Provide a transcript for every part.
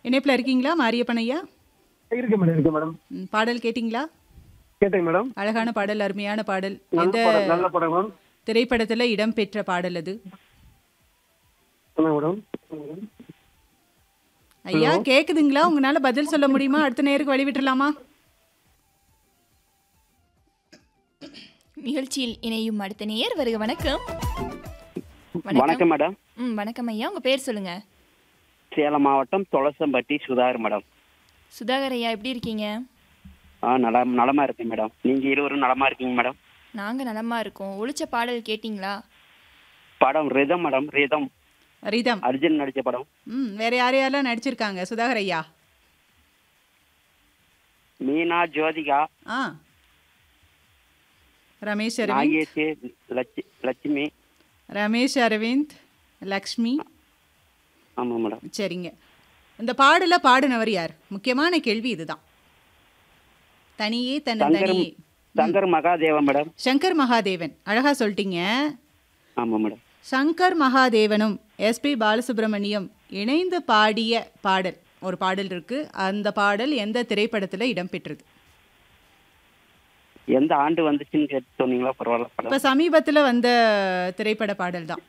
இணைப்பில் இருக்கீங்களா மாரியப்பன் ஐயா இருக்கு மேடம் இருக்கு மேடம் ம், பாடல் கேட்டிங்களா கேட்டேங்க மேடம் அழகான பாடல் அருமையான பாடல் நல்ல எந்த படம் நல்ல படம் மேம் திரைப்படத்தில் இடம்பெற்ற பாடல் அது சொல்லுங்க மேடம் ஐயா கேக்குதுங்களா உங்களால பதில் சொல்ல முடியுமா அடுத்த நேருக்கு வழி விட்டுறலாமா நிகழ்ச்சியில் இணையும் அடுத்த நேயர் வருக வணக்கம் வணக்கம் மேடம் ம் வணக்கம் ஐயா உங்க பேர் சொல்லுங்க சேலம் மாவட்டம் தொளசம்பட்டி சுதாகர் மேடம் சுதாகர் ஐயா எப்படி இருக்கீங்க ஆ நல நலமா இருக்கேன் மேடம் நீங்க இருவரும் நலமா இருக்கீங்க மேடம் நாங்க நலமா இருக்கோம் ஒளிச்ச பாடல் கேட்டிங்களா படம் ரிதம் மேடம் ரிதம் ரிதம் அர்ஜுன் நடிச்ச படம் ம் வேற யார் யாரெல்லாம் நடிச்சிருக்காங்க சுதாகர் ஐயா மீனா ஜோதிகா ஆ ரமேஷ் அரவிந்த் நாகேஷ் லட்சி லட்சுமி ரமேஷ் அரவிந்த் லக்ஷ்மி ஆமா மேடம் சரிங்க இந்த பாடலை பாடினவர் யார் முக்கியமான கேள்வி இதுதான் தனியே தன்னை சங்கர் தனியே சங்கர் மகாதேவன் மேடம் சங்கர் மகாதேவன் அழகா சொல்லிட்டீங்க ஆமா மேடம் சங்கர் மகாதேவனும் எஸ்பி பாலசுப்ரமணியம் இணைந்து பாடிய பாடல் ஒரு பாடல் இருக்கு அந்த பாடல் எந்த திரைப்படத்தில் இடம்பெற்றது எந்த ஆண்டு வந்துச்சுன்னு கேட்டு சொன்னீங்களா பரவாயில்ல இப்போ படம் சமீபத்தில் வந்த திரைப்பட பாடல் தான்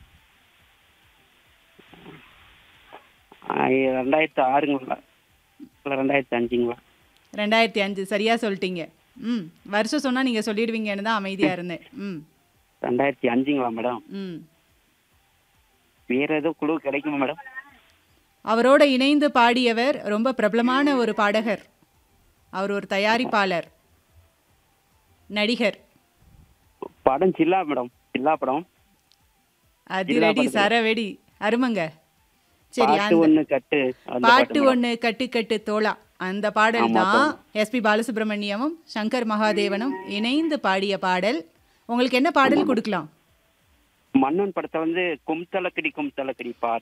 ஆ, ரெண்டாயிரத்து ஆறுங்களா இல்லை ரெண்டாயிரத்து அஞ்சுங்களா ரெண்டாயிரத்தி அஞ்சு சரியா சொல்லிட்டீங்க ம் வருஷம் சொன்னால் நீங்கள் சொல்லிடுவீங்கன்னு தான் அமைதியாக இருந்தேன் ம் ரெண்டாயிரத்தி அஞ்சுங்களா மேடம் ம் வேற ஏதோ குழு கிடைக்குமா மேடம் அவரோட இணைந்து பாடியவர் ரொம்ப பிரபலமான ஒரு பாடகர் அவர் ஒரு தயாரிப்பாளர் நடிகர் படம் சில்லா மேடம் சில்லா படம் அதிரடி சரவெடி அருமங்க சரி பாட்டு அந்த ஒண்ணு கட்டு அந்த பாட்டு மேடம். ஒண்ணு கட்டு கட்டு தோளா அந்த பாடல் ஆமா, தான் எஸ்பி பாலசுப்ரமணியமும் சங்கர் மகாதேவனும் இணைந்து பாடிய பாடல் உங்களுக்கு என்ன பாடல் கொடுக்கலாம் மன்னன் படத்தை வந்து கும்தலக்கடி கும்தலக்கடி பாட்டு